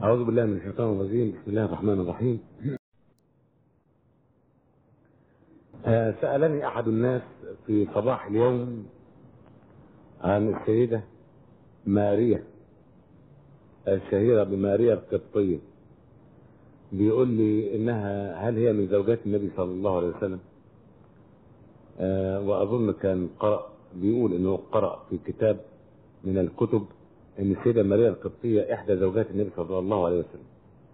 أعوذ بالله من الشيطان الرجيم بسم الله الرحمن الرحيم آه، سألني أحد الناس في صباح اليوم عن السيدة ماريا الشهيرة بماريا القبطية بيقول لي إنها هل هي من زوجات النبي صلى الله عليه وسلم آه، وأظن كان قرأ بيقول إنه قرأ في كتاب من الكتب ان السيده ماريا القبطيه احدى زوجات النبي صلى الله عليه وسلم.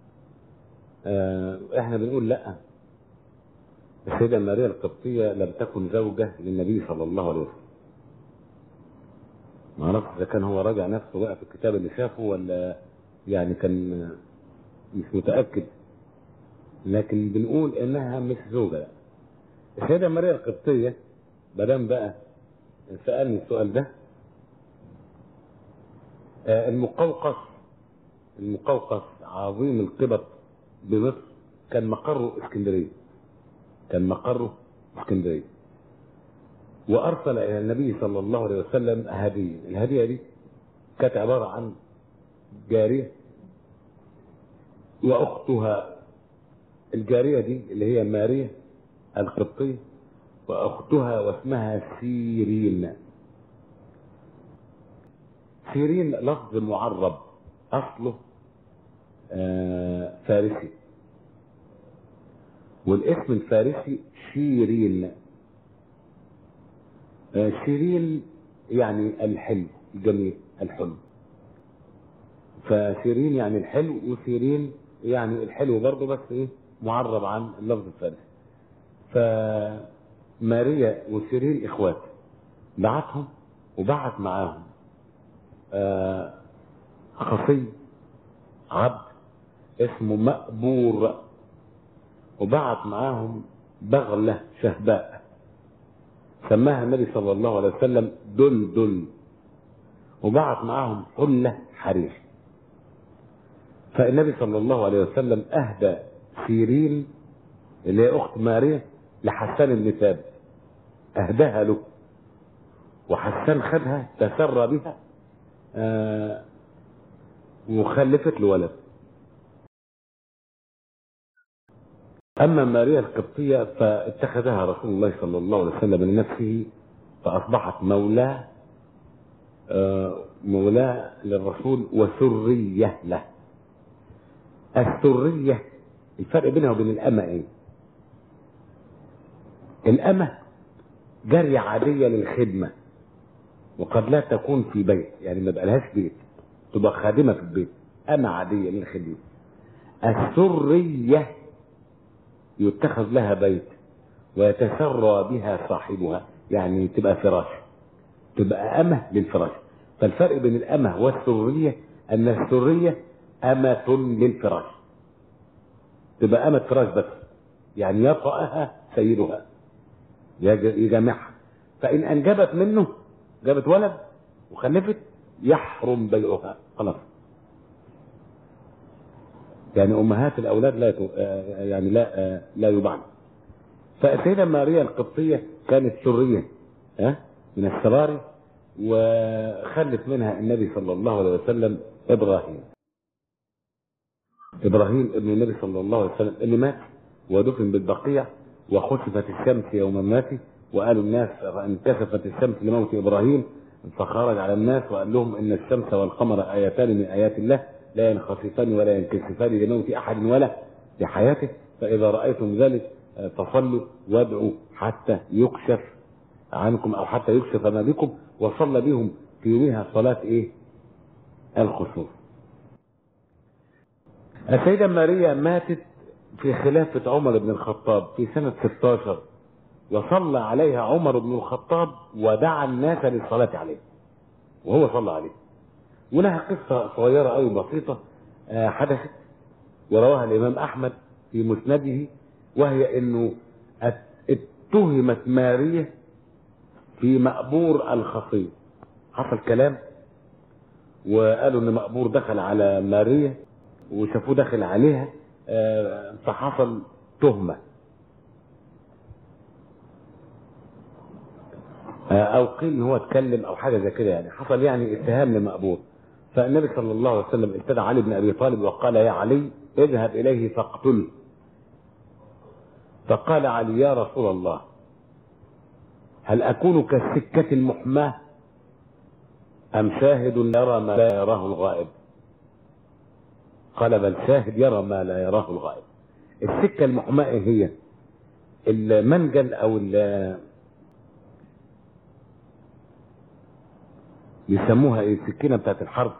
آه احنا بنقول لا السيده ماريا القبطيه لم تكن زوجه للنبي صلى الله عليه وسلم. ما اعرفش اذا كان هو راجع نفسه بقى في الكتاب اللي شافه ولا يعني كان مش متاكد لكن بنقول انها مش زوجه السيده ماريا القبطيه ما دام بقى سالني السؤال ده آه، المقوقس المقوقس عظيم القبط بمصر كان مقره اسكندريه كان مقره اسكندريه وارسل الى النبي صلى الله عليه وسلم هديه الهديه دي كانت عباره عن جاريه واختها الجاريه دي اللي هي ماريا القبطيه واختها واسمها سيرين سيرين لفظ معرب اصله آه فارسي والاسم الفارسي شيرين آه شيرين يعني الحلو الجميل الحلو فسيرين يعني الحلو وسيرين يعني الحلو برضه بس ايه معرب عن اللفظ الفارسي فماريا وسيرين اخوات بعتهم وبعت معاهم آه خصي عبد اسمه مأبور وبعت معاهم بغلة شهباء سماها النبي صلى الله عليه وسلم دل دل وبعت معاهم حلة حرير فالنبي صلى الله عليه وسلم أهدى سيرين اللي هي أخت ماريا لحسان بن ثابت أهداها له وحسان خدها تسرى بها آه وخلفت له ولد أما ماريا القبطية فاتخذها رسول الله صلى الله عليه وسلم لنفسه فأصبحت مولاه آه مولاه للرسول وسرية له السرية الفرق بينها وبين الأمة إيه؟ الأمة جارية عادية للخدمة وقد لا تكون في بيت يعني ما بقالهاش بيت تبقى خادمة في البيت أمة عادية للخدمة السرية يتخذ لها بيت ويتسرى بها صاحبها يعني تبقى فراش تبقى أمة للفراش فالفرق بين الأمة والسرية أن السرية أمة للفراش تبقى أمة فراش بس يعني يطأها سيدها يجامعها فإن أنجبت منه جابت ولد وخلفت يحرم بيعها خلاص يعني امهات الاولاد لا يتو... يعني لا لا يباعن فالسيده ماريا القبطيه كانت سريه ها من السراري وخلف منها النبي صلى الله عليه وسلم ابراهيم ابراهيم ابن النبي صلى الله عليه وسلم اللي مات ودفن بالبقيع وخسفت الشمس يوم ماته وقالوا الناس انكسفت الشمس لموت ابراهيم فخرج على الناس وقال لهم ان الشمس والقمر ايتان من ايات الله لا ينخسفان ولا ينكسفان لموت احد ولا لحياته فاذا رايتم ذلك فصلوا وادعوا حتى يكشف عنكم او حتى يكشف ما بكم وصلى بهم في يومها صلاه ايه؟ الخسوف. السيده ماريا ماتت في خلافه عمر بن الخطاب في سنه 16 وصلى عليها عمر بن الخطاب ودعا الناس للصلاة عليه وهو صلى عليه ولها قصة صغيرة أو بسيطة حدثت ورواها الإمام أحمد في مسنده وهي أنه اتهمت ماريا في مأبور الخصي حصل كلام وقالوا ان مأبور دخل على ماريا وشافوه داخل عليها فحصل تهمه او قيل ان هو اتكلم او حاجه زي كده يعني حصل يعني اتهام لمقبول فالنبي صلى الله عليه وسلم ابتدى علي بن ابي طالب وقال يا علي اذهب اليه فاقتله فقال علي يا رسول الله هل اكون كالسكه المحماه ام شاهد يرى ما لا يراه الغائب قال بل شاهد يرى ما لا يراه الغائب السكه المحماه إيه هي المنجل او ال- يسموها ايه السكينه بتاعت الحرب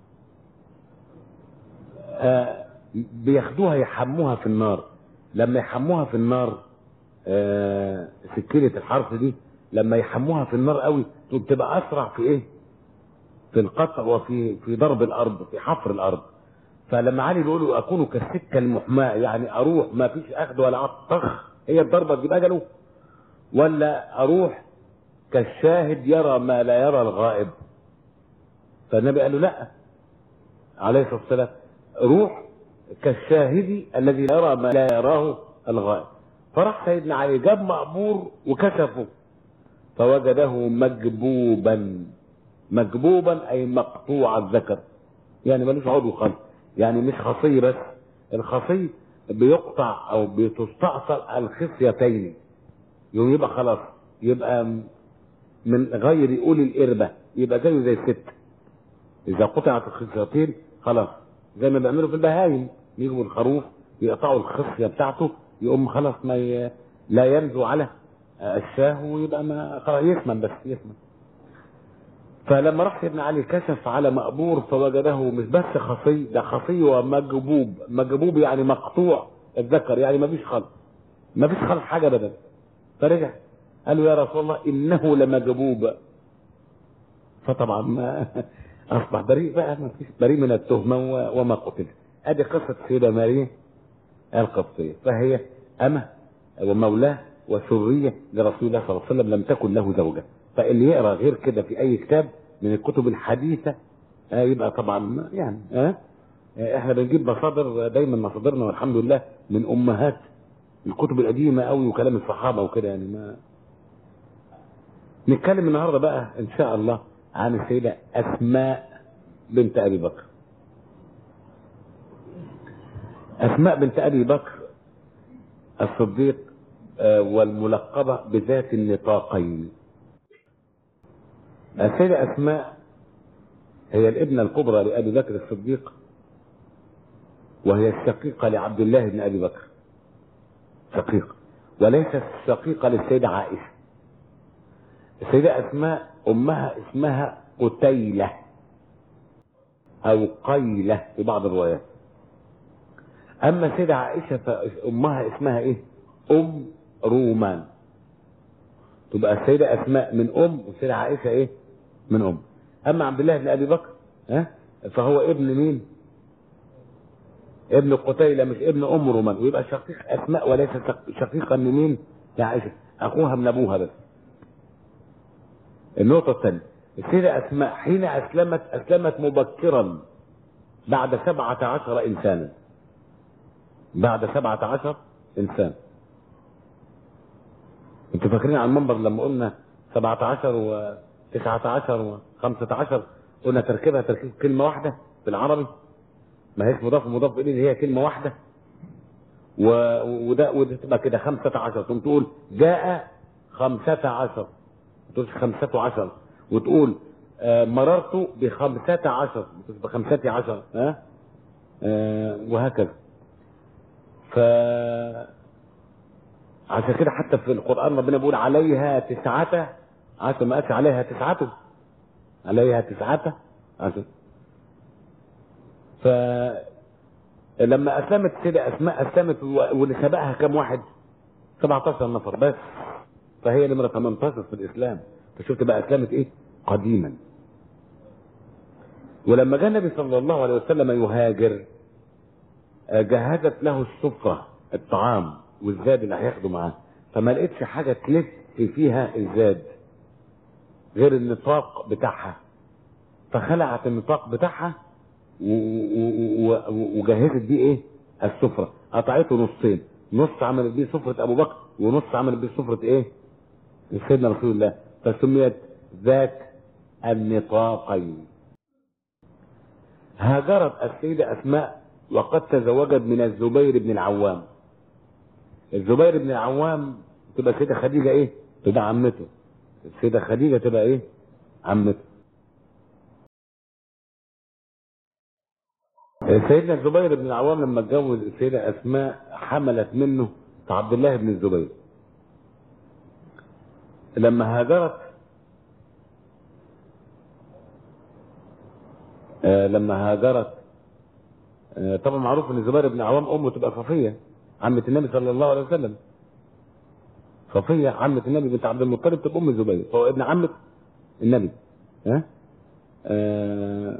آه بياخدوها يحموها في النار لما يحموها في النار آه سكينه الحرف دي لما يحموها في النار قوي تبقى اسرع في ايه في القطع وفي في ضرب الارض في حفر الارض فلما علي بيقول اكون كالسكه المحماه يعني اروح ما فيش اخذ ولا عط طخ هي الضربه تجيب اجله ولا اروح كالشاهد يرى ما لا يرى الغائب فالنبي قال له لا عليه الصلاه والسلام روح كالشاهد الذي لا يرى ما لا يراه الغائب فراح سيدنا علي جاب مقبور وكشفه فوجده مجبوبا مجبوبا اي مقطوع الذكر يعني ملوش عضو خالص يعني مش خصي بس الخصي بيقطع او بتستأصل الخصيتين يوم يبقى خلاص يبقى من غير اولي الاربه يبقى زيه زي الست اذا قطعت الخصيتين خلاص زي ما بيعملوا في البهايم يجوا الخروف يقطعوا الخصيه بتاعته يقوم خلاص ما ي... لا ينزو على الشاه ويبقى ما خلاص يسمن بس يسمن فلما راح سيدنا علي كشف على مقبور فوجده مش بس خصي ده خصي ومجبوب مجبوب يعني مقطوع الذكر يعني ما فيش خالص ما فيش خالص حاجه ابدا فرجع قال له يا رسول الله انه لمجبوب فطبعا ما اصبح بريء بقى ما فيش بريء من التهمه و- وما قتل ادي قصه سيده ماريا القبطيه فهي امه ومولاه وسريه لرسول الله صلى الله عليه وسلم لم تكن له زوجه فاللي يقرا غير كده في اي كتاب من الكتب الحديثه آه يبقى طبعا يعني آه آه، احنا بنجيب مصادر دايما مصادرنا والحمد لله من امهات الكتب القديمه قوي وكلام الصحابه وكده يعني ما نتكلم النهارده بقى ان شاء الله عن السيده اسماء بنت ابي بكر اسماء بنت ابي بكر الصديق آه، والملقبه بذات النطاقين السيده اسماء هي الابنه الكبرى لابي بكر الصديق وهي الشقيقه لعبد الله بن ابي بكر شقيقه وليست شقيقه للسيده عائشه السيدة أسماء أمها اسمها قتيلة أو قيلة في بعض الروايات أما السيدة عائشة فأمها اسمها إيه؟ أم رومان تبقى السيدة أسماء من أم والسيدة عائشة إيه؟ من أم أما عبد الله بن أبي بكر ها؟ فهو ابن مين؟ ابن قتيلة مش ابن أم رومان ويبقى شقيق أسماء وليس شقيقا من مين؟ لعائشة أخوها من أبوها بس النقطة الثانية السيدة أسماء حين أسلمت أسلمت مبكرا بعد سبعة عشر إنسانا بعد سبعة عشر إنسان انتوا فاكرين على المنبر لما قلنا سبعة عشر وتسعة عشر وخمسة عشر قلنا تركيبها تركيب كلمة واحدة بالعربي ما هيش مضاف ومضاف إليه هي كلمة واحدة و... وده وده تبقى كده خمسة عشر ثم تقول جاء خمسة عشر تقولش خمسة عشر وتقول آه مررت بخمسة عشر ما تقولش بخمسة عشر ها آه وهكذا ف عشان كده حتى في القرآن ربنا بيقول عليها تسعة عشر ما قالش عليها تسعة عليها تسعة عشر ف لما أسلمت سيدة أسماء أسلمت و- واللي سبقها كم واحد 17 نفر بس فهي نمرة 18 في الإسلام فشفت بقى أسلمت إيه قديما ولما جاء النبي صلى الله عليه وسلم يهاجر آه، جهزت له السفرة الطعام والزاد اللي هياخده معاه فما لقيتش حاجة تلف فيها الزاد غير النطاق بتاعها فخلعت النطاق بتاعها و- و- و- وجهزت بيه ايه السفرة قطعته نصين نص عملت بيه سفرة ابو بكر ونص عملت بيه سفرة ايه سيدنا رسول الله فسميت ذات النطاقين هاجرت السيدة أسماء وقد تزوجت من الزبير بن العوام الزبير بن العوام تبقى السيدة خديجة إيه؟ تبقى عمته السيدة خديجة تبقى إيه؟ عمته سيدنا الزبير بن العوام لما اتجوز السيدة أسماء حملت منه عبد الله بن الزبير لما هاجرت آه لما هاجرت آه طبعا معروف ان الزبير بن العوام امه تبقى صفيه عمه النبي صلى الله عليه وسلم صفيه عمه النبي بنت عبد المطلب تبقى ام الزبير فهو ابن عمه النبي ها آه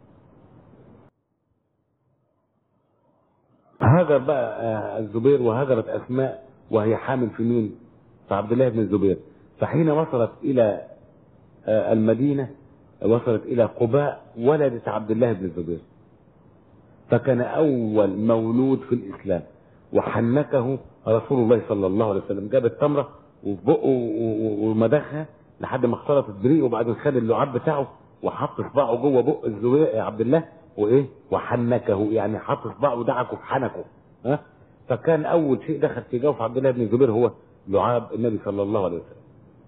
هاجر بقى آه الزبير وهاجرت اسماء وهي حامل في مين؟ في عبد الله بن الزبير فحين وصلت الى آه المدينه وصلت الى قباء ولدت عبد الله بن الزبير فكان اول مولود في الاسلام وحنكه رسول الله صلى الله عليه وسلم جاب التمره وفي بقه ومدخها لحد ما اختلطت بريقه وبعدين خد اللعاب بتاعه وحط صباعه جوه بق الزبير عبد الله وايه وحنكه يعني حط صباعه ودعكه في حنكه ها فكان اول شيء دخل في جوف عبد الله بن الزبير هو لعاب النبي صلى الله عليه وسلم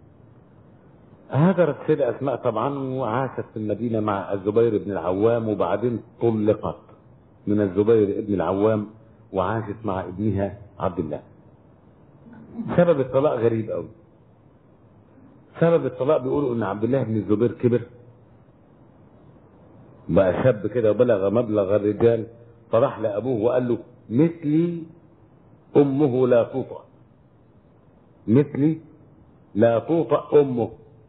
هاجرت السيدة أسماء طبعا وعاشت في المدينة مع الزبير بن العوام وبعدين طلقت من الزبير بن العوام وعاشت مع ابنها عبد الله سبب الطلاق غريب قوي سبب الطلاق بيقولوا ان عبد الله بن الزبير كبر بقى شاب كده وبلغ مبلغ الرجال فراح لابوه وقال له مثلي امه لا توطأ مثلي لا توطأ امه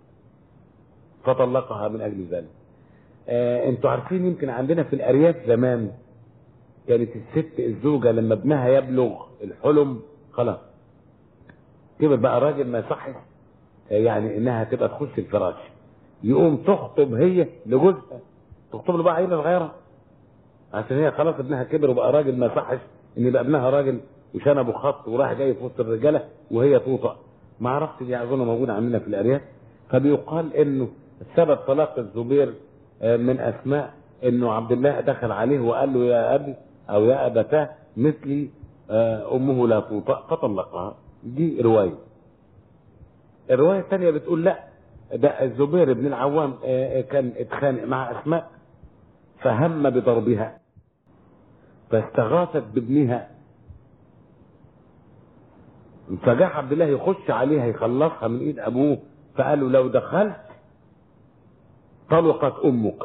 فطلقها من اجل ذلك آه انتوا عارفين يمكن عندنا في الارياف زمان كانت الست الزوجه لما ابنها يبلغ الحلم خلاص كبر بقى راجل ما يصحش آه يعني انها تبقى تخش الفراش يقوم تخطب هي لجوزها تخطب له بقى عيله صغيره عشان هي خلاص ابنها كبر وبقى راجل ما يصحش ان يبقى ابنها راجل وشنبه خط وراح جاي في وسط الرجاله وهي توطأ ما عرفت دي اظن موجوده عندنا في الارياف فبيقال انه سبب طلاق الزبير من اسماء انه عبد الله دخل عليه وقال له يا ابي او يا ابتاه مثلي امه لا توطأ فطلقها دي روايه الروايه الثانيه بتقول لا ده الزبير بن العوام كان اتخانق مع اسماء فهم بضربها فاستغاثت بابنها فجاء عبد الله يخش عليها يخلصها من ايد ابوه فقال له لو دخلت طلقت امك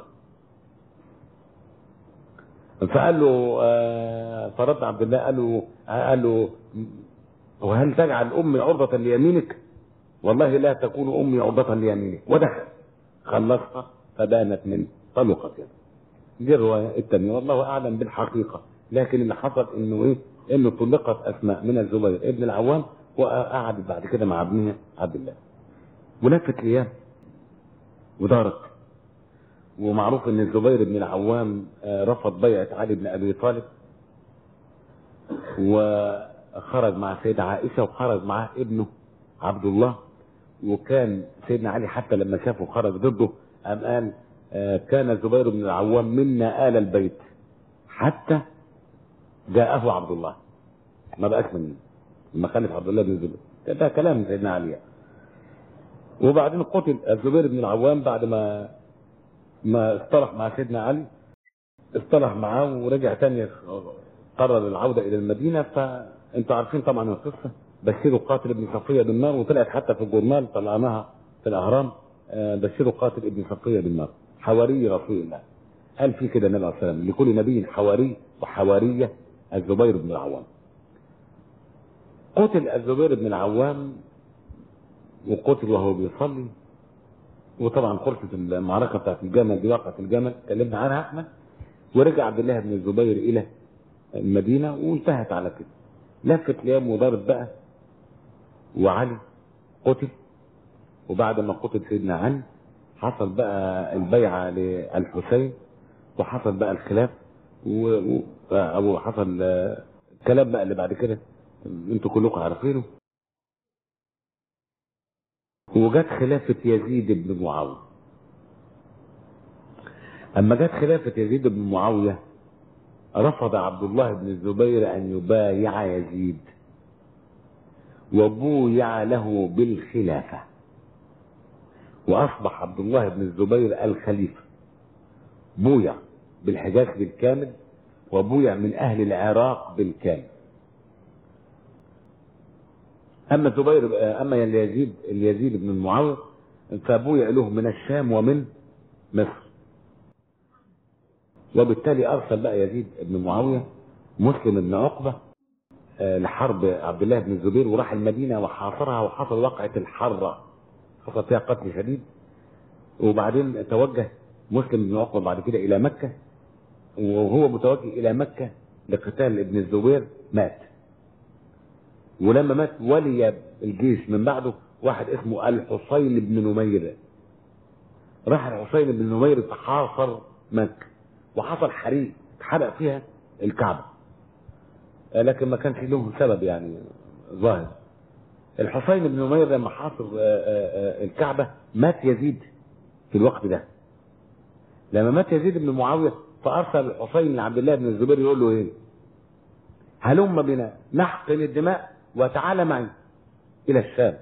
فقال له آه فرد عبد الله قال له قال له وهل تجعل امي عرضة ليمينك؟ والله لا تكون امي عرضة ليمينك ودخل خلصها فبانت منه طلقت يعني دي الرواية الثانية والله اعلم بالحقيقة لكن اللي حصل انه ايه؟ انه طلقت اسماء من الزبير ابن العوام وقعدت بعد كده مع ابنها عبد الله ولفت ايام ودارت ومعروف ان الزبير بن العوام رفض بيعة علي بن ابي طالب وخرج مع سيدة عائشة وخرج معاه ابنه عبد الله وكان سيدنا علي حتى لما شافه خرج ضده قام قال كان الزبير بن العوام منا آل البيت حتى جاءه عبد الله ما بقاش مني لما خلف عبد الله بن الزبير ده كلام سيدنا علي وبعدين قتل الزبير بن العوام بعد ما ما اصطلح مع سيدنا علي اصطلح معاه ورجع تاني قرر العودة إلى المدينة فأنتوا عارفين طبعا القصة بشروا قاتل ابن صفية بالنار وطلعت حتى في الجورنال طلعناها في الأهرام بشروا قاتل ابن صفية بالنار حواري رسول الله قال في كده النبي صلى الله عليه وسلم لكل نبي حواري وحوارية الزبير بن العوام قتل الزبير بن العوام وقتل وهو بيصلي وطبعا خلصت المعركه بتاعت الجمل دي وقعت الجمل اتكلمنا عنها احنا ورجع عبد الله بن الزبير الى المدينه وانتهت على كده لفت الايام ودارت بقى وعلي قتل وبعد ما قتل سيدنا علي حصل بقى البيعه للحسين وحصل بقى الخلاف و... و... او حصل الكلام بقى اللي بعد كده انتوا كلكم عارفينه وجت خلافة يزيد بن معاوية اما جت خلافه يزيد بن معاويه رفض عبد الله بن الزبير ان يبايع يزيد وبويع له بالخلافه واصبح عبد الله بن الزبير الخليفه بويع بالحجاز بالكامل وبويع من اهل العراق بالكامل اما الزبير اما اليزيد اليزيد بن معاويه فبويع له من الشام ومن مصر وبالتالي ارسل بقى يزيد بن معاويه مسلم بن عقبه آه، لحرب عبد الله بن الزبير وراح المدينه وحاصرها وحصل وقعه الحره حصل فيها قتل شديد وبعدين توجه مسلم بن عقبه بعد كده الى مكه وهو متوجه الى مكه لقتال ابن الزبير مات ولما مات ولي الجيش من بعده واحد اسمه الحصين بن نمير راح الحصين بن نمير تحاصر مكه وحصل حريق اتحرق فيها الكعبه آه، لكن ما كانش له سبب يعني ظاهر الحصين بن نمير لما حاصر آه، آه، آه، الكعبه مات يزيد في الوقت ده لما مات يزيد بن معاويه فارسل الحصين لعبد الله بن الزبير يقول له ايه؟ هلم بنا نحقن الدماء وتعال معي الى الشام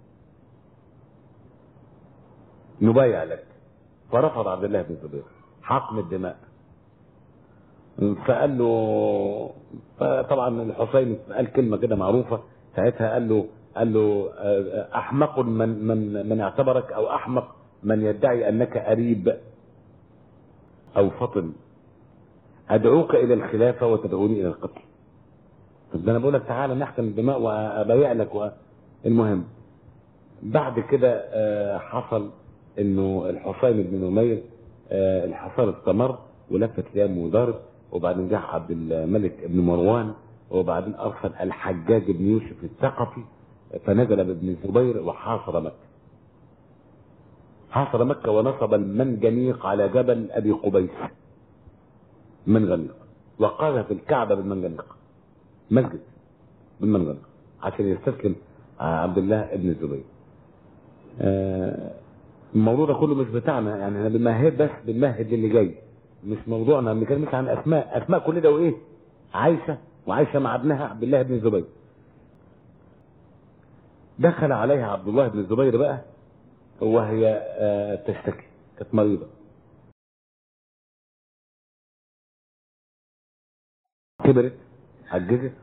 نبايع لك فرفض عبد الله بن الزبير حقن الدماء فقال له طبعا الحسين قال كلمه كده معروفه ساعتها قال له قال له آه، احمق من من من اعتبرك او احمق من يدعي انك قريب او فطن ادعوك الى الخلافه وتدعوني الى القتل طب ده انا بقول لك تعالى نحكم الدماء وابايع لك و... المهم بعد كده آه، حصل انه الحصين بن نمير آه، الحصار استمر ولفت ليام ودارت وبعدين جه عبد الملك بن مروان وبعدين ارسل الحجاج بن يوسف الثقفي فنزل بابن الزبير وحاصر مكه حاصر مكه ونصب المنجنيق على جبل ابي قبيس منجنيق وقذف الكعبه بالمنجنيق مسجد بالمنجنيق عشان يستسلم عبد الله بن الزبير آه، الموضوع ده كله مش بتاعنا يعني احنا بنمهد بس بنمهد للي جاي مش موضوعنا بنتكلم عن اسماء اسماء كل ده وايه عايشه وعايشه مع ابنها عبد الله بن الزبير دخل عليها عبد الله بن الزبير بقى وهي آه، تشتكي كانت مريضه كبرت عجزت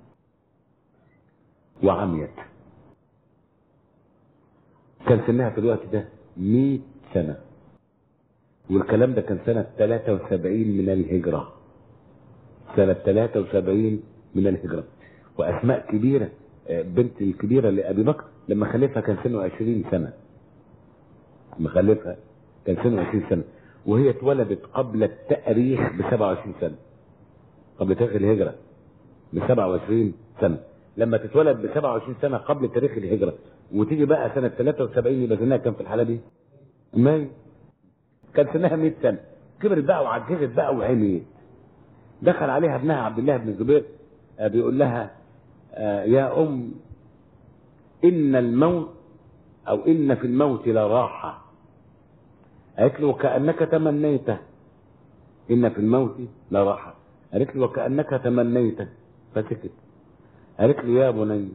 وعميت كان سنها في الوقت ده 100 سنه والكلام ده كان سنة 73 من الهجرة سنة 73 من الهجرة وأسماء كبيرة آه، بنت الكبيرة لأبي بكر لما خلفها كان سنه 20 سنة لما خلفها كان سنه 20 سنة وهي اتولدت قبل التاريخ ب 27 سنة قبل تاريخ الهجرة ب 27 سنة لما تتولد ب 27 سنة قبل تاريخ الهجرة وتيجي بقى سنة 73 يبقى سنها كام في الحالة دي؟ ماي كان سنها 100 سنه كبرت بقى وعجزت بقى وعميت دخل عليها ابنها عبد الله بن الزبير آه، بيقول لها آه، يا ام ان الموت او ان في الموت لراحه قالت له وكانك تمنيته ان في الموت لراحه قالت له وكانك تمنيته فسكت قالت له يا بني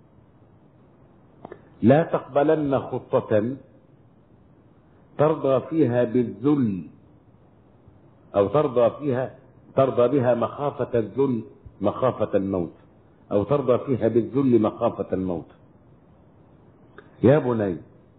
لا تقبلن خطه ترضى فيها بالذل أو ترضى فيها ترضى بها مخافة الذل مخافة الموت أو ترضى فيها بالذل مخافة الموت يا بني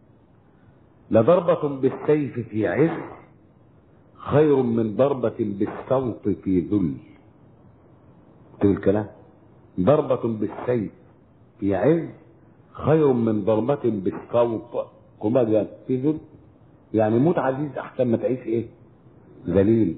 لضربة بالسيف في عز خير من ضربة بالصوت في ذل تقول الكلام ضربة بالسيف في عز خير من ضربة بالصوت كما في ذل يعني موت عزيز احسن ما تعيش ايه ذليل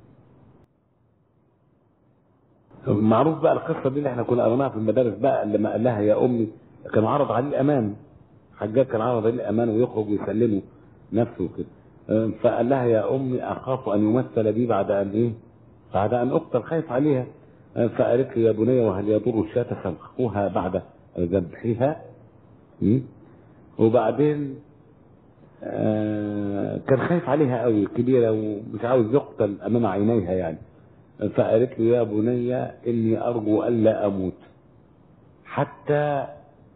معروف بقى القصه دي اللي احنا كنا قريناها في المدارس بقى لما قال لها يا امي كان عرض عليه الامان حجاج كان عرض عليه الامان ويخرج ويسلمه نفسه كده فقال لها يا امي اخاف ان يمثل بي بعد ان ايه بعد ان اقتل خايف عليها فقالت لي يا بني وهل يضر الشاة فانخوها بعد ذبحها وبعدين آه، كان خايف عليها قوي كبيره ومش عاوز يقتل امام عينيها يعني فقالت له يا بني اني ارجو الا اموت حتى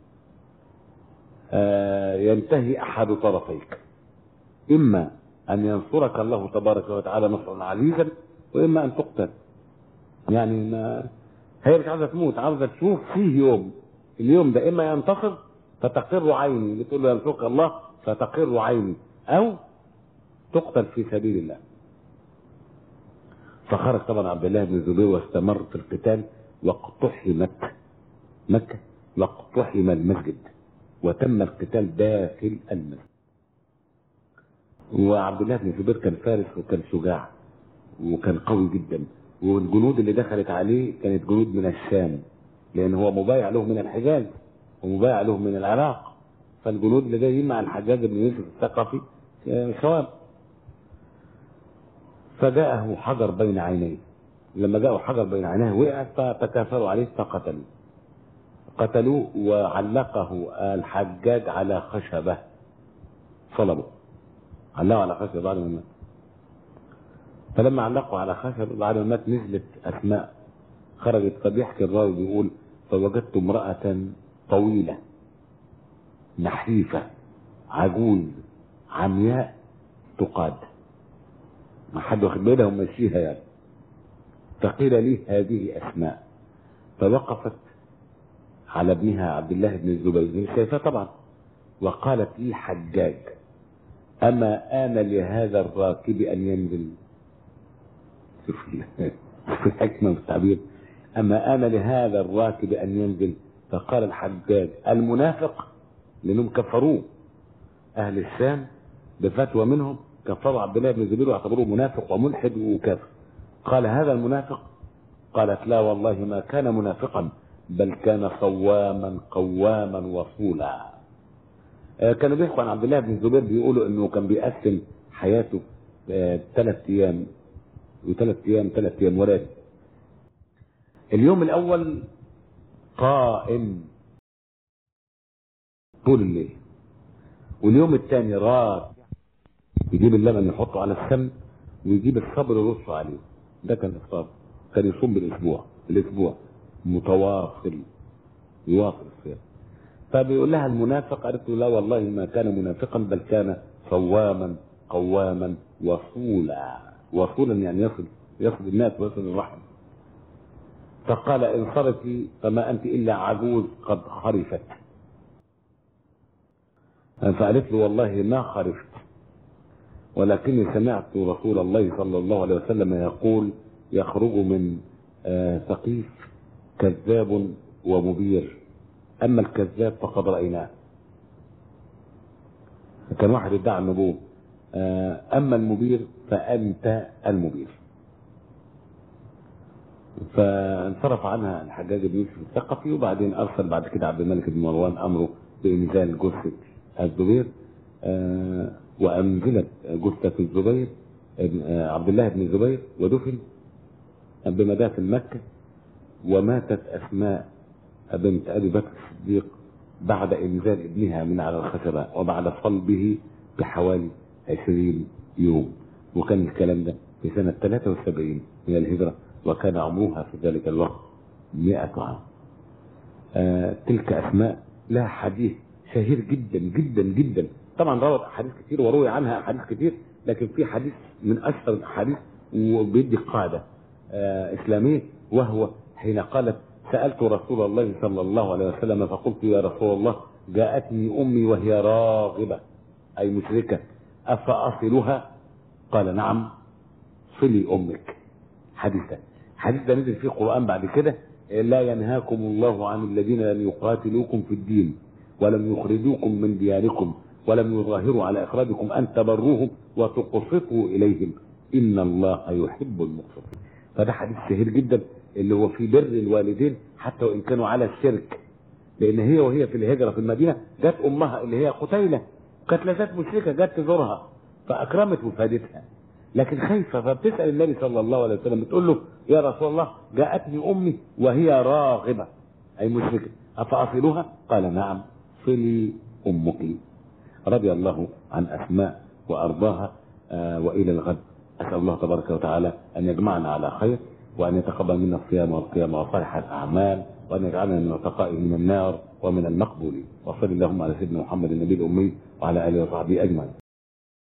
آه، ينتهي احد طرفيك اما ان ينصرك الله تبارك وتعالى نصرا عزيزا واما ان تقتل يعني ما هي مش عاوزه تموت عاوزه تشوف فيه يوم اليوم ده اما ينتصر فتقر عيني بتقول له ينصرك الله فتقر عيني او تقتل في سبيل الله فخرج طبعا عبد الله بن الزبير واستمر في القتال واقتحمت مكة واقتحم المسجد وتم القتال داخل المسجد وعبد الله بن الزبير كان فارس وكان شجاع وكان قوي جدا والجنود اللي دخلت عليه كانت جنود من الشام لان هو مبايع له من الحجاز ومبايع له من العراق فالجنود اللي جايين مع الحجاج بن يوسف الثقفي شوام فجاءه حجر بين عينيه لما جاءه حجر بين عينيه وقع فتكاثروا عليه فقتلوه قتلوه وعلقه الحجاج على خشبه صلبه علقه على خشبه بعد ما مات فلما علقوا على خشبه بعد ما مات نزلت اسماء خرجت فبيحكي الراوي بيقول فوجدت امرأة طويلة نحيفة عجوز عمياء تقاد ما حد واخد بالها وماشيها يعني فقيل لي هذه اسماء فوقفت على ابنها عبد الله بن الزبير مش شايفاه طبعا وقالت لي حجاج اما آن لهذا الراكب ان ينزل شوف شوف الحكمه في التعبير اما آن لهذا الراكب ان ينزل فقال الحجاج المنافق لانهم كفروه اهل الشام بفتوى منهم كفروا عبد الله بن الزبير واعتبروه منافق وملحد وكافر قال هذا المنافق قالت لا والله ما كان منافقا بل كان صواما قواما وصولا آه، كانوا بيحكوا عن عبد الله بن الزبير بيقولوا انه كان بيقسم حياته ثلاث ايام وثلاث ايام ثلاث ايام وراد اليوم الاول قائم طول الليل واليوم الثاني راك يجيب اللبن يحطه على السمن ويجيب الصبر يرصه عليه ده كان افطار كان يصوم بالاسبوع الاسبوع متواصل يواصل الصيام فبيقول لها المنافق قالت له لا والله ما كان منافقا بل كان صواما قواما وصولا وصولا يعني يصل يصل الناس ويصل الرحم فقال انصرفي فما انت الا عجوز قد خرفت فقالت له والله ما خرفت ولكني سمعت رسول الله صلى الله عليه وسلم يقول يخرج من آه، ثقيف كذاب ومبير اما الكذاب فقد رايناه كان واحد ادعى النبوه آه، اما المبير فانت المبير فانصرف عنها الحجاج بن يوسف الثقفي وبعدين ارسل بعد كده عبد الملك بن مروان امره بانزال جثه الزبير آه، وانزلت جثه الزبير آه، عبد الله بن الزبير ودفن بمدافن مكه وماتت اسماء بنت ابي بكر الصديق بعد انزال ابنها من على الخشبه وبعد صلبه بحوالي 20 يوم وكان الكلام ده في سنه 73 من الهجره وكان عمرها في ذلك الوقت 100 عام. آه تلك اسماء لها حديث شهير جدا جدا جدا طبعا روت احاديث كتير وروي عنها احاديث كتير لكن في حديث من اشهر الاحاديث وبيدي قاعده آه اسلاميه وهو حين قالت سالت رسول الله صلى الله عليه وسلم فقلت يا رسول الله جاءتني امي وهي راغبه اي مشركه افاصلها قال نعم صلي امك حديثا حديث ده نزل فيه قران بعد كده لا ينهاكم الله عن الذين لم يقاتلوكم في الدين ولم يخرجوكم من دياركم ولم يظاهروا على اخراجكم ان تبروهم وتقسطوا اليهم ان الله يحب المقسطين فده حديث شهير جدا اللي هو في بر الوالدين حتى وان كانوا على الشرك لان هي وهي في الهجره في المدينه جت امها اللي هي قتيله كانت لا زالت مشركه جت تزورها فاكرمت وفادتها لكن خايفه فبتسال النبي صلى الله عليه وسلم بتقول له يا رسول الله جاءتني امي وهي راغبه اي مشركه افاصلها؟ قال نعم صلي امك رضي الله عن أسماء وأرضاها آه، وإلى الغد أسأل الله تبارك وتعالى أن يجمعنا على خير وأن يتقبل منا الصيام والقيام وصالح الأعمال وأن يجعلنا من عتقائه من النار ومن المقبولين وصل اللهم على سيدنا محمد النبي الأمي وعلى آله وصحبه أجمعين